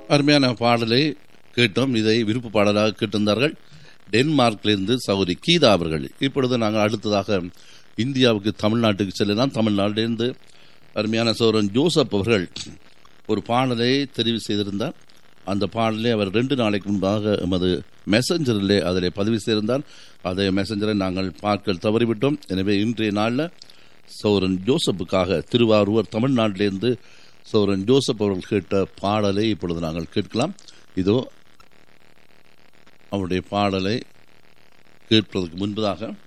அருமையான பாடலை கேட்டோம் இதை விருப்ப பாடலாக கேட்டிருந்தார்கள் டென்மார்க்கிலிருந்து சௌரி கீதா அவர்கள் இப்பொழுது நாங்கள் அடுத்ததாக இந்தியாவுக்கு தமிழ்நாட்டுக்கு செல்லலாம் தமிழ்நாட்டிலிருந்து அருமையான சௌரன் ஜோசப் அவர்கள் ஒரு பாடலை தெரிவு செய்திருந்தார் அந்த பாடலை அவர் ரெண்டு நாளைக்கு முன்பாக எமது மெசஞ்சரிலே அதில் பதிவு செய்திருந்தார் அதை மெசஞ்சரை நாங்கள் பார்க்க தவறிவிட்டோம் எனவே இன்றைய நாளில் சௌரன் ஜோசப்புக்காக திருவாரூர் தமிழ்நாட்டிலிருந்து சௌரன் ஜோசப் அவர்கள் கேட்ட பாடலை இப்பொழுது நாங்கள் கேட்கலாம் இதோ அவருடைய பாடலை கேட்பதற்கு முன்பதாக